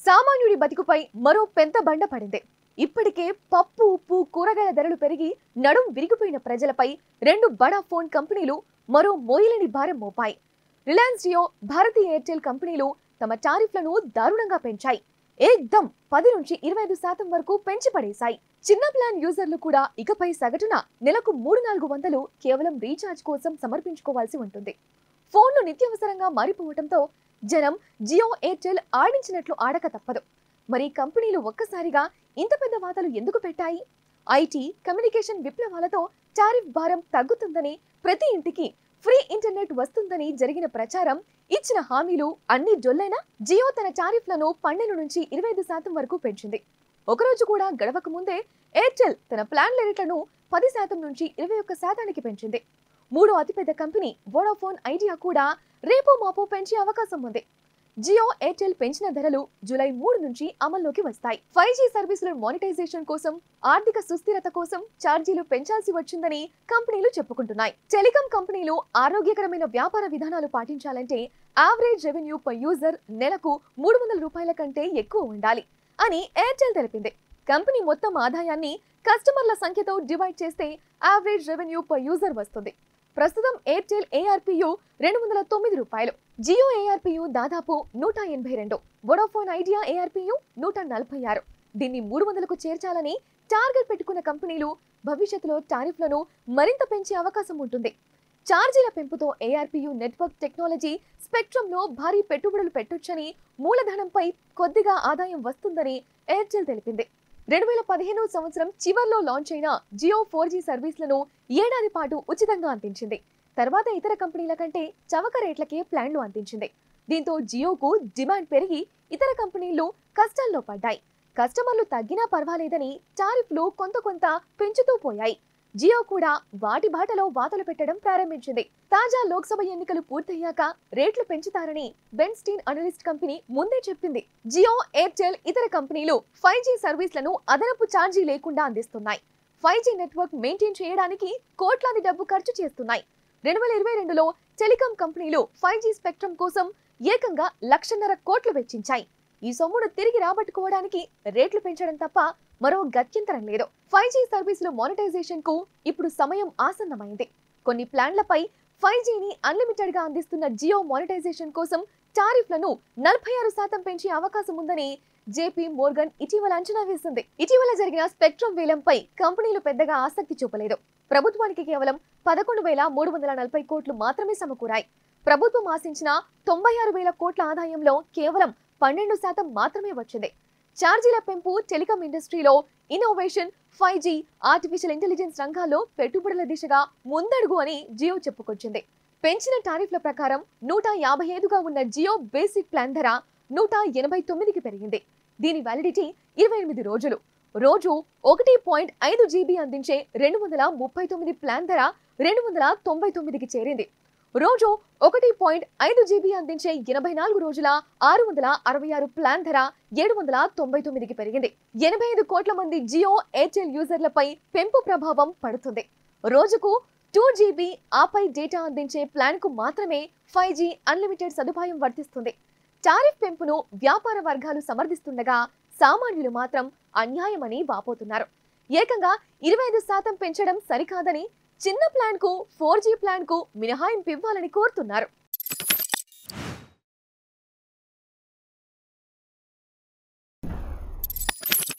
సామాన్యుడి బతుకుపై మరో పెద్ద బండ పడింది ఇప్పటికే పప్పు ఉప్పు కూరగాయల ధరలు పెరిగి నడుం విరిగిపోయిన ప్రజలపై రెండు బడా ఫోన్ కంపెనీలు మరో మోయలేని భారం మోపాయి రిలయన్స్ జియో భారతీ ఎయిర్టెల్ కంపెనీలు తమ టారిఫ్లను దారుణంగా పెంచాయి ఏక్దం పది నుంచి ఇరవై ఐదు శాతం వరకు పెంచి పడేశాయి చిన్న ప్లాన్ యూజర్లు కూడా ఇకపై సగటున నెలకు మూడు నాలుగు వందలు కేవలం రీఛార్జ్ కోసం సమర్పించుకోవాల్సి ఉంటుంది ఫోన్లు నిత్యవసరంగా మారిపోవడంతో జనం జియో ఎయిర్టెల్ ఆడించినట్లు ఆడక తప్పదు మరి కంపెనీలు ఒక్కసారిగా ఇంత పెద్ద వాతలు ఎందుకు పెట్టాయి ఐటీ కమ్యూనికేషన్ విప్లవాలతో టారిఫ్ భారం తగ్గుతుందని ప్రతి ఇంటికి ఫ్రీ ఇంటర్నెట్ వస్తుందని జరిగిన ప్రచారం ఇచ్చిన హామీలు అన్ని జొల్లైనా జియో తన టారిఫ్లను పన్నెండు నుంచి ఇరవై ఐదు శాతం వరకు పెంచింది ఒకరోజు కూడా గడవక ముందే ఎయిర్టెల్ తన ప్లాన్ల రేట్లను పది శాతం నుంచి ఇరవై ఒక్క శాతానికి పెంచింది మూడో అతిపెద్ద కంపెనీ వోడాఫోన్ ఐడియా కూడా రేపో మాపో పెంచే అవకాశం ఉంది జియో ఎయిర్టెల్ పెంచిన ధరలు జూలై మూడు నుంచి అమల్లోకి వస్తాయి ఫైవ్ జీ సర్వీసుల మానిటైజేషన్ కోసం ఆర్థిక సుస్థిరత కోసం ఛార్జీలు పెంచాల్సి వచ్చిందని కంపెనీలు చెప్పుకుంటున్నాయి టెలికాం కంపెనీలు ఆరోగ్యకరమైన వ్యాపార విధానాలు పాటించాలంటే యావరేజ్ రెవెన్యూ పర్ యూజర్ నెలకు మూడు వందల రూపాయల కంటే ఎక్కువ ఉండాలి అని ఎయిర్టెల్ తెలిపింది కంపెనీ మొత్తం ఆదాయాన్ని కస్టమర్ల సంఖ్యతో డివైడ్ చేస్తే యావరేజ్ రెవెన్యూ పర్ యూజర్ వస్తుంది ప్రస్తుతం ఎయిర్టెల్ ఏఆర్పియు రెండు వందల తొమ్మిది రూపాయలు జియో ఏఆర్పియు దాదాపు నూట ఎనభై రెండు వొడాఫోన్ ఐడియా ఏఆర్పియు నూట నలభై ఆరు దీన్ని మూడు వందలకు చేర్చాలని టార్గెట్ పెట్టుకున్న కంపెనీలు భవిష్యత్తులో టారిఫ్లను మరింత పెంచే అవకాశం ఉంటుంది ఛార్జీల పెంపుతో ఏఆర్పియు నెట్వర్క్ టెక్నాలజీ స్పెక్ట్రంలో భారీ పెట్టుబడులు పెట్టొచ్చని మూలధనంపై కొద్దిగా ఆదాయం వస్తుందని ఎయిర్టెల్ తెలిపింది రెండు వేల పదిహేను సంవత్సరం చివర్లో లాంచ్ అయిన జియో ఫోర్ జీ సర్వీస్లను ఏడాది పాటు ఉచితంగా అందించింది తర్వాత ఇతర కంపెనీల కంటే చవక రేట్లకే ప్లాన్లు అందించింది దీంతో జియోకు డిమాండ్ పెరిగి ఇతర కంపెనీలు కష్టాల్లో పడ్డాయి కస్టమర్లు తగ్గినా పర్వాలేదని టారిఫ్లు కొంత కొంత పెంచుతూ పోయాయి జియో కూడా వాటి బాటలో వాతలు పెట్టడం ప్రారంభించింది తాజా లోక్సభ ఎన్నికలు పూర్తయ్యాక రేట్లు పెంచుతారని బెన్స్టీన్ అనలిస్ట్ కంపెనీ ముందే చెప్పింది జియో ఎయిర్టెల్ ఇతర కంపెనీలు ఫైవ్ జీ సర్వీస్లను అదనపు ఛార్జీ లేకుండా అందిస్తున్నాయి ఫైవ్ జీ నెట్వర్క్ మెయింటైన్ చేయడానికి కోట్లాది డబ్బు ఖర్చు చేస్తున్నాయి రెండు వేల ఇరవై రెండులో టెలికాం కంపెనీలు ఫైవ్ జీ స్పెక్ట్రమ్ కోసం ఏకంగా లక్షన్నర కోట్లు వెచ్చించాయి ఈ సొమ్మును తిరిగి రాబట్టుకోవడానికి రేట్లు పెంచడం తప్ప మరో గత్యంతరం లేదు ఫైవ్ జీ సర్వీసుల మానిటైజేషన్ కు ఇప్పుడు సమయం ఆసన్నమైంది కొన్ని ప్లాన్లపై ఫైవ్ జీని అన్లిమిటెడ్ గా అందిస్తున్న జియో మానిటైజేషన్ కోసం టారిఫ్లను నలభై ఆరు శాతం పెంచే అవకాశం ఉందని జేపీ మోర్గన్ ఇటీవల అంచనా వేసింది ఇటీవల జరిగిన స్పెక్ట్రమ్ వేలంపై కంపెనీలు పెద్దగా ఆసక్తి చూపలేదు ప్రభుత్వానికి కేవలం పదకొండు వేల మూడు వందల నలభై కోట్లు మాత్రమే సమకూరాయి ప్రభుత్వం ఆశించిన తొంభై ఆరు వేల కోట్ల ఆదాయంలో కేవలం పన్నెండు శాతం మాత్రమే వచ్చింది ఛార్జీల పెంపు టెలికాం ఇండస్ట్రీలో innovation five G artificial intelligence రంగాల్లో పెట్టుబడుల దిశగా ముందడుగు అని జియో చెప్పుకొచ్చింది పెంచిన టారిఫ్ల ప్రకారం నూట యాభై ఐదుగా ఉన్న జియో బేసిక్ ప్లాన్ ధర నూట ఎనభై తొమ్మిదికి పెరిగింది దీని వ్యాలిడిటీ ఇరవై ఎనిమిది రోజులు రోజు ఒకటి పాయింట్ ఐదు జీబీ అందించే రెండు వందల ముప్పై తొమ్మిది ప్లాన్ ధర రెండు వందల తొంభై తొమ్మిదికి చేరింది రోజు ఒకటి పాయింట్ ఐదు జీబీ అందించే ఎనభై నాలుగు రోజుల ఆరు వందల అరవై ఆరు ప్లాన్ ధర ఏడు వందల తొంభై తొమ్మిదికి పెరిగింది ఎనభై ఐదు కోట్ల మంది జియో ఎయిర్టెల్ యూజర్లపై పెంపు ప్రభావం పడుతుంది రోజుకు టూ జీబీ ఆపై డేటా అందించే ప్లాన్ కు మాత్రమే ఫైవ్ జీ అన్లిమిటెడ్ సదుపాయం వర్తిస్తుంది టారిఫ్ పెంపును వ్యాపార వర్గాలు సమర్థిస్తుండగా సామాన్యులు మాత్రం అన్యాయమని వాపోతున్నారు ఏకంగా ఇరవై ఐదు శాతం పెంచడం సరికాదని చిన్న ప్లాన్ కు ఫోర్ జీ ప్లాన్ కు మినహాయింపు ఇవ్వాలని కోరుతున్నారు